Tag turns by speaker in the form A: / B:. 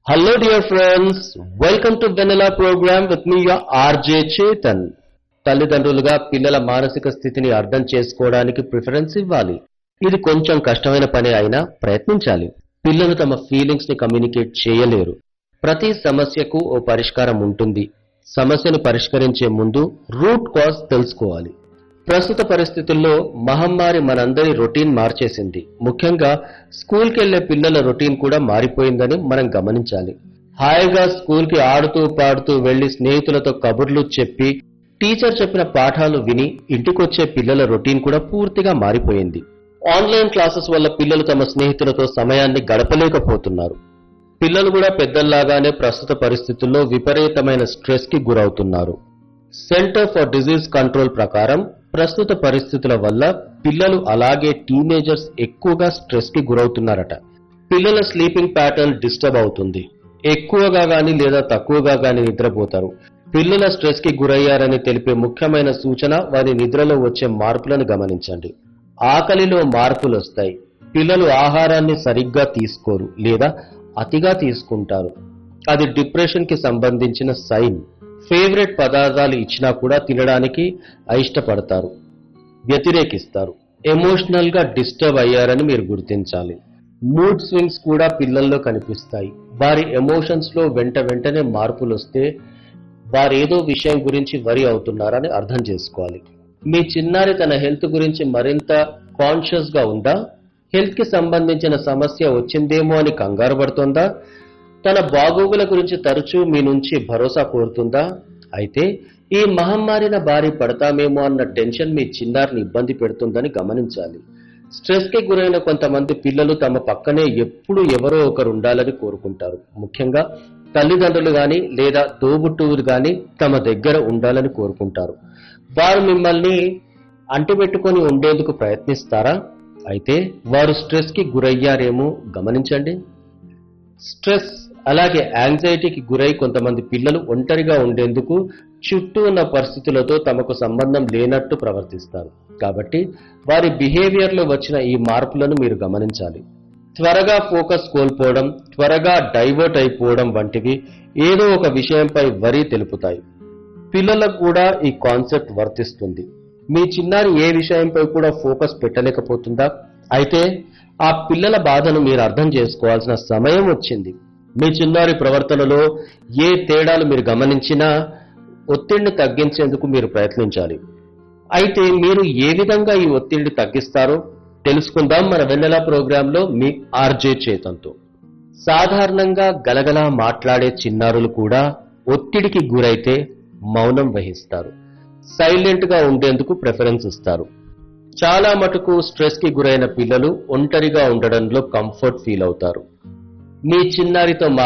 A: Hello dear friends, welcome to Vanilla program with me your RJ Chetan. తల్లిదండ్రులుగా పిల్లల మానసిక స్థితిని అర్థం చేసుకోవడానికి ప్రిఫరెన్స్ ఇవ్వాలి ఇది కొంచెం కష్టమైన పని అయినా ప్రయత్నించాలి పిల్లలు తమ ఫీలింగ్స్ ని కమ్యూనికేట్ చేయలేరు ప్రతి సమస్యకు ఓ పరిష్కారం ఉంటుంది సమస్యను పరిష్కరించే ముందు రూట్ కాజ్ తెలుసుకోవాలి ప్రస్తుత పరిస్థితుల్లో మహమ్మారి మనందరి రొటీన్ మార్చేసింది ముఖ్యంగా స్కూల్కి వెళ్లే పిల్లల రొటీన్ కూడా మారిపోయిందని మనం గమనించాలి హాయిగా స్కూల్కి ఆడుతూ పాడుతూ వెళ్లి స్నేహితులతో కబుర్లు చెప్పి టీచర్ చెప్పిన పాఠాలు విని ఇంటికొచ్చే పిల్లల రొటీన్ కూడా పూర్తిగా మారిపోయింది ఆన్లైన్ క్లాసెస్ వల్ల పిల్లలు తమ స్నేహితులతో సమయాన్ని గడపలేకపోతున్నారు పిల్లలు కూడా పెద్దల్లాగానే ప్రస్తుత పరిస్థితుల్లో విపరీతమైన స్ట్రెస్ కి గురవుతున్నారు సెంటర్ ఫర్ డిజీజ్ కంట్రోల్ ప్రకారం ప్రస్తుత పరిస్థితుల వల్ల పిల్లలు అలాగే టీనేజర్స్ ఎక్కువగా స్ట్రెస్ కి గురవుతున్నారట పిల్లల స్లీపింగ్ ప్యాటర్న్ డిస్టర్బ్ అవుతుంది ఎక్కువగా గాని లేదా తక్కువగా గాని నిద్రపోతారు పిల్లల స్ట్రెస్ కి గురయ్యారని తెలిపే ముఖ్యమైన సూచన వారి నిద్రలో వచ్చే మార్పులను గమనించండి ఆకలిలో మార్పులు వస్తాయి పిల్లలు ఆహారాన్ని సరిగ్గా తీసుకోరు లేదా అతిగా తీసుకుంటారు అది డిప్రెషన్ కి సంబంధించిన సైన్ ఫేవరెట్ పదార్థాలు ఇచ్చినా కూడా తినడానికి అయిష్టపడతారు వ్యతిరేకిస్తారు ఎమోషనల్ గా డిస్టర్బ్ అయ్యారని మీరు గుర్తించాలి మూడ్ స్వింగ్స్ కూడా పిల్లల్లో కనిపిస్తాయి వారి ఎమోషన్స్ లో వెంట వెంటనే మార్పులు వస్తే వారేదో విషయం గురించి వరి అవుతున్నారని అర్థం చేసుకోవాలి మీ చిన్నారి తన హెల్త్ గురించి మరింత కాన్షియస్ గా ఉందా హెల్త్ కి సంబంధించిన సమస్య వచ్చిందేమో అని కంగారు పడుతోందా తన బాగోగుల గురించి తరచూ మీ నుంచి భరోసా కోరుతుందా అయితే ఈ మహమ్మారిన బారి పడతామేమో అన్న టెన్షన్ మీ చిన్నారిని ఇబ్బంది పెడుతుందని గమనించాలి స్ట్రెస్ కి గురైన కొంతమంది పిల్లలు తమ పక్కనే ఎప్పుడు ఎవరో ఒకరు ఉండాలని కోరుకుంటారు ముఖ్యంగా తల్లిదండ్రులు గాని లేదా తోబుట్టువులు గాని తమ దగ్గర ఉండాలని కోరుకుంటారు వారు మిమ్మల్ని అంటిపెట్టుకొని ఉండేందుకు ప్రయత్నిస్తారా అయితే వారు స్ట్రెస్ కి గురయ్యారేమో గమనించండి స్ట్రెస్ అలాగే యాంగ్జైటీకి గురై కొంతమంది పిల్లలు ఒంటరిగా ఉండేందుకు చుట్టూ ఉన్న పరిస్థితులతో తమకు సంబంధం లేనట్టు ప్రవర్తిస్తారు కాబట్టి వారి బిహేవియర్ లో వచ్చిన ఈ మార్పులను మీరు గమనించాలి త్వరగా ఫోకస్ కోల్పోవడం త్వరగా డైవర్ట్ అయిపోవడం వంటివి ఏదో ఒక విషయంపై వరి తెలుపుతాయి పిల్లలకు కూడా ఈ కాన్సెప్ట్ వర్తిస్తుంది మీ చిన్నారి ఏ విషయంపై కూడా ఫోకస్ పెట్టలేకపోతుందా అయితే ఆ పిల్లల బాధను మీరు అర్థం చేసుకోవాల్సిన సమయం వచ్చింది మీ చిన్నారి ప్రవర్తనలో ఏ తేడాలు మీరు గమనించినా ఒత్తిడిని తగ్గించేందుకు మీరు ప్రయత్నించాలి అయితే మీరు ఏ విధంగా ఈ ఒత్తిడిని తగ్గిస్తారో తెలుసుకుందాం మన వెన్నెల ప్రోగ్రాంలో మీ ఆర్జే చేతంతో సాధారణంగా గలగలా మాట్లాడే చిన్నారులు కూడా ఒత్తిడికి గురైతే మౌనం వహిస్తారు సైలెంట్ గా ఉండేందుకు ప్రిఫరెన్స్ ఇస్తారు చాలా మటుకు స్ట్రెస్ కి గురైన పిల్లలు ఒంటరిగా ఉండడంలో కంఫర్ట్ ఫీల్ అవుతారు మీ చిన్నారితో